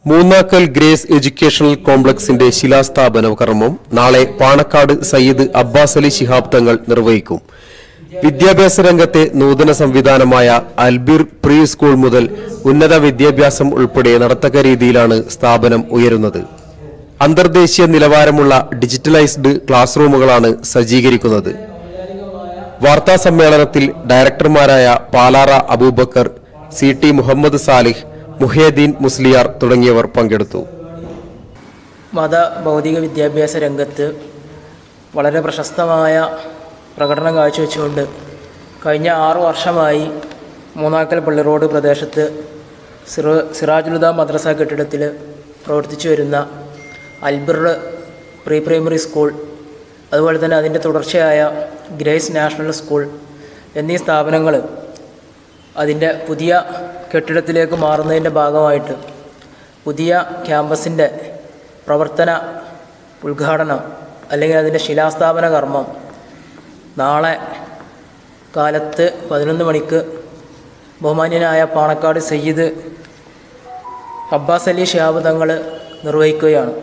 Moonnakkal grace educational കോംപ്ലക്സിന്റെ ശിലാസ്ഥാപന കർമ്മം നാളെ പാണക്കാട് സയ്യിദ് അബ്ബാസ് അലി ശിഹാബ് തങ്ങൾ നിർവഹിക്കും വിദ്യാഭ്യാസ രംഗത്തെ നൂതന സംവിധാനമായ അൽബിർ പ്രീ സ്കൂൾ മുതൽ ഉന്നത വിദ്യാഭ്യാസം ഉൾപ്പെടെ നടത്തക്ക രീതിയിലാണ് സ്ഥാപനം ഉയരുന്നത് അന്തർദേശീയ നിലവാരമുള്ള ഡിജിറ്റലൈസ്ഡ് ക്ലാസ് റൂമുകളാണ് സജ്ജീകരിക്കുന്നത് വാർത്താ സമ്മേളനത്തിൽ ഡയറക്ടർമാരായ പാലാറ അബൂബക്കർ സി ടി മുഹമ്മദ് സാലിഹ് മുഹേദ്ദീൻ മുസ്ലിയാർ തുടങ്ങിയവർ പങ്കെടുത്തു മത ഭൗതിക വിദ്യാഭ്യാസ രംഗത്ത് വളരെ പ്രശസ്തമായ പ്രകടനം കാഴ്ചവെച്ചുകൊണ്ട് കഴിഞ്ഞ ആറു വർഷമായി മൂന്നാക്കൽ പള്ളി റോഡ് പ്രദേശത്ത് സിറ സിറാജുലുദ മദ്രസ കെട്ടിടത്തിൽ പ്രവർത്തിച്ചു വരുന്ന അൽബിർ പ്രീ പ്രൈമറി സ്കൂൾ അതുപോലെ തന്നെ അതിൻ്റെ തുടർച്ചയായ ഗ്രേസ് നാഷണൽ സ്കൂൾ എന്നീ സ്ഥാപനങ്ങൾ അതിൻ്റെ പുതിയ കെട്ടിടത്തിലേക്ക് മാറുന്നതിൻ്റെ ഭാഗമായിട്ട് പുതിയ ക്യാമ്പസിൻ്റെ പ്രവർത്തന ഉദ്ഘാടനം അല്ലെങ്കിൽ അതിൻ്റെ ശിലാസ്ഥാപന കർമ്മം നാളെ കാലത്ത് പതിനൊന്ന് മണിക്ക് ബഹുമാന്യനായ പാണക്കാട് സയ്യിദ് അബ്ബാസ് അലി ഷിഹാബ് തങ്ങൾ നിർവഹിക്കുകയാണ്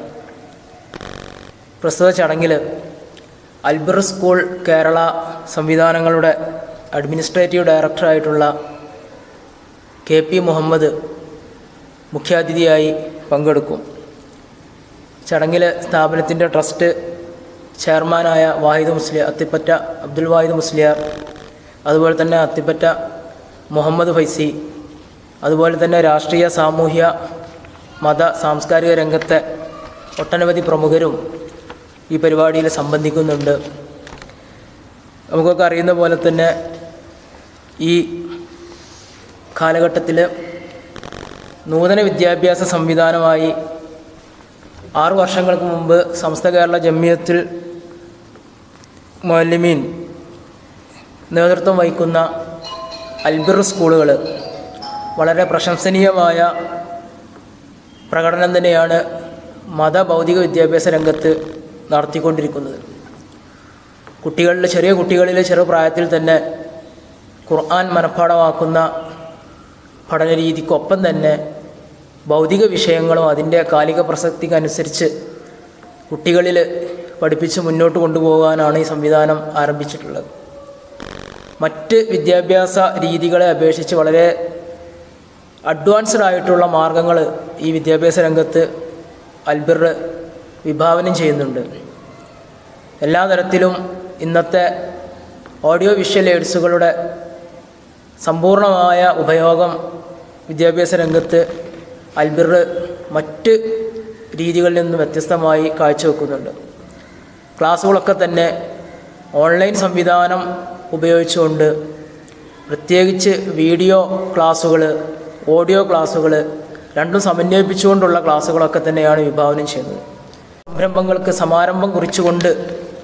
പ്രസ്തുത ചടങ്ങിൽ അൽബിർ സ്കൂൾ കേരള സംവിധാനങ്ങളുടെ അഡ്മിനിസ്ട്രേറ്റീവ് ഡയറക്ടറായിട്ടുള്ള കെ പി മുഹമ്മദ് മുഖ്യാതിഥിയായി പങ്കെടുക്കും ചടങ്ങിൽ സ്ഥാപനത്തിൻ്റെ ട്രസ്റ്റ് ചെയർമാനായ വാഹിദ് മുസ്ലിയാർ അത്തിപ്പറ്റ അബ്ദുൽ വാഹിദ് മുസ്ലിയാർ അതുപോലെ തന്നെ അത്തിപ്പറ്റ മുഹമ്മദ് ഫൈസി അതുപോലെ തന്നെ രാഷ്ട്രീയ സാമൂഹ്യ മത സാംസ്കാരിക രംഗത്തെ ഒട്ടനവധി പ്രമുഖരും ഈ പരിപാടിയിൽ സംബന്ധിക്കുന്നുണ്ട് നമുക്കൊക്കെ അറിയുന്ന പോലെ തന്നെ ഈ കാലഘട്ടത്തിൽ നൂതന വിദ്യാഭ്യാസ സംവിധാനമായി ആറു വർഷങ്ങൾക്ക് മുമ്പ് സമസ്ത കേരള ജമിയത്തിൽ മൊല്ലിമീൻ നേതൃത്വം വഹിക്കുന്ന അൽബിർ സ്കൂളുകൾ വളരെ പ്രശംസനീയമായ പ്രകടനം തന്നെയാണ് മത ഭൗതിക വിദ്യാഭ്യാസ രംഗത്ത് നടത്തിക്കൊണ്ടിരിക്കുന്നത് കുട്ടികളിൽ ചെറിയ കുട്ടികളിൽ ചെറുപ്രായത്തിൽ തന്നെ ഖുർആൻ മനഃപ്പാടമാക്കുന്ന പഠന രീതിക്കൊപ്പം തന്നെ ഭൗതിക വിഷയങ്ങളും അതിൻ്റെ കാലിക പ്രസക്തിക്കനുസരിച്ച് കുട്ടികളിൽ പഠിപ്പിച്ച് മുന്നോട്ട് കൊണ്ടുപോകാനാണ് ഈ സംവിധാനം ആരംഭിച്ചിട്ടുള്ളത് മറ്റ് വിദ്യാഭ്യാസ രീതികളെ അപേക്ഷിച്ച് വളരെ അഡ്വാൻസ്ഡ് ആയിട്ടുള്ള മാർഗങ്ങൾ ഈ വിദ്യാഭ്യാസ രംഗത്ത് അൽബിർ വിഭാവനം ചെയ്യുന്നുണ്ട് എല്ലാ തരത്തിലും ഇന്നത്തെ ഓഡിയോ വിഷ്വൽ എയ്ഡ്സുകളുടെ സമ്പൂർണമായ ഉപയോഗം വിദ്യാഭ്യാസ രംഗത്ത് അൽബിർ മറ്റ് രീതികളിൽ നിന്ന് വ്യത്യസ്തമായി കാഴ്ചവെക്കുന്നുണ്ട് ക്ലാസ്സുകളൊക്കെ തന്നെ ഓൺലൈൻ സംവിധാനം ഉപയോഗിച്ചുകൊണ്ട് പ്രത്യേകിച്ച് വീഡിയോ ക്ലാസ്സുകൾ ഓഡിയോ ക്ലാസ്സുകൾ രണ്ടും സമന്വയിപ്പിച്ചുകൊണ്ടുള്ള ക്ലാസ്സുകളൊക്കെ തന്നെയാണ് വിഭാവനം ചെയ്യുന്നത് സംരംഭങ്ങൾക്ക് സമാരംഭം കുറിച്ചുകൊണ്ട്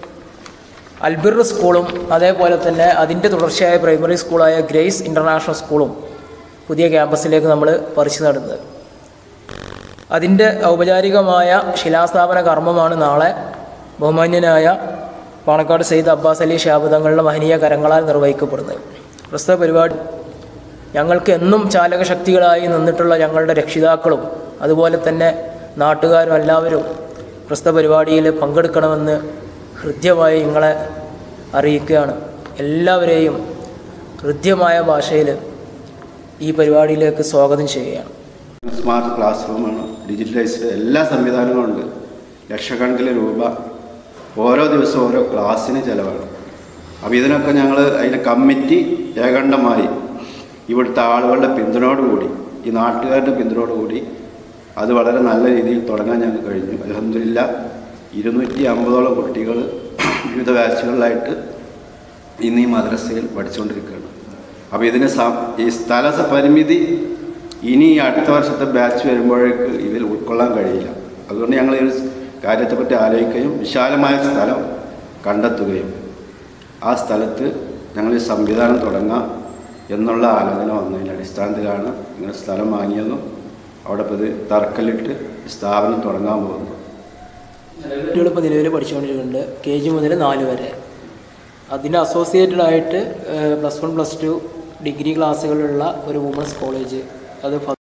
അൽബിർ സ്കൂളും അതേപോലെ തന്നെ അതിൻ്റെ തുടർച്ചയായ പ്രൈമറി സ്കൂളായ ഗ്രേസ് ഇൻ്റർനാഷണൽ സ്കൂളും പുതിയ ക്യാമ്പസിലേക്ക് നമ്മൾ പറിച്ചു നടുന്നത് അതിൻ്റെ ഔപചാരികമായ ശിലാസ്ഥാപന കർമ്മമാണ് നാളെ ബഹുമാന്യനായ പാണക്കാട് സയ്യിദ് അബ്ബാസ് അലി ഷാബ് തങ്ങളുടെ മഹനീയ കരങ്ങളാൽ നിർവഹിക്കപ്പെടുന്നത് പ്രസ്തുത പരിപാടി ഞങ്ങൾക്ക് എന്നും ചാലകശക്തികളായി നിന്നിട്ടുള്ള ഞങ്ങളുടെ രക്ഷിതാക്കളും അതുപോലെ തന്നെ നാട്ടുകാരും എല്ലാവരും പ്രസ്തുത പരിപാടിയിൽ പങ്കെടുക്കണമെന്ന് ഹൃദ്യമായി നിങ്ങളെ അറിയിക്കുകയാണ് എല്ലാവരെയും ഹൃദ്യമായ ഭാഷയിൽ ഈ പരിപാടിയിലേക്ക് സ്വാഗതം ചെയ്യുകയാണ് സ്മാർട്ട് ക്ലാസ് റൂമാണ് ഡിജിറ്റലൈസ്ഡ് എല്ലാ സംവിധാനങ്ങളും ഉണ്ട് ലക്ഷക്കണക്കിന് രൂപ ഓരോ ദിവസവും ഓരോ ക്ലാസ്സിന് ചിലവാണ് അപ്പോൾ ഇതിനൊക്കെ ഞങ്ങൾ അതിൻ്റെ കമ്മിറ്റി ഏകണ്ഠമായി ഇവിടുത്തെ ആളുകളുടെ പിന്തുണയോടുകൂടി ഈ നാട്ടുകാരുടെ പിന്തുണയോടുകൂടി അത് വളരെ നല്ല രീതിയിൽ തുടങ്ങാൻ ഞങ്ങൾക്ക് കഴിഞ്ഞു അലഹമില്ല ഇരുന്നൂറ്റി അമ്പതോളം കുട്ടികൾ വിവിധ ബാച്ചുകളിലായിട്ട് ഇന്ന് ഈ മദ്രസയിൽ പഠിച്ചുകൊണ്ടിരിക്കുകയാണ് അപ്പോൾ ഇതിന് സം ഈ സ്ഥല പരിമിതി ഇനി ഈ അടുത്ത വർഷത്തെ ബാച്ച് വരുമ്പോഴേക്ക് ഇതിൽ ഉൾക്കൊള്ളാൻ കഴിയില്ല അതുകൊണ്ട് ഞങ്ങൾ ഈ ഒരു കാര്യത്തെപ്പറ്റി ആലോചിക്കുകയും വിശാലമായ സ്ഥലം കണ്ടെത്തുകയും ആ സ്ഥലത്ത് ഞങ്ങൾ ഈ സംവിധാനം തുടങ്ങാം എന്നുള്ള ആലോചന വന്നതിൻ്റെ അടിസ്ഥാനത്തിലാണ് ഇങ്ങനെ സ്ഥലം വാങ്ങിയതും അവിടെ ഇപ്പോൾ ഇത് തറക്കല്ലിട്ട് സ്ഥാപനം തുടങ്ങാൻ പോകുന്നു കുട്ടികൾ ഇപ്പോൾ നിലവിൽ പഠിച്ചുകൊണ്ടിരിക്കുന്നുണ്ട് കെ ജി മുതൽ നാല് വരെ അതിന് അസോസിയേറ്റഡ് ആയിട്ട് plus one plus two degree ക്ലാസ്സുകളുള്ള ഒരു വുമൺസ് കോളേജ് അത്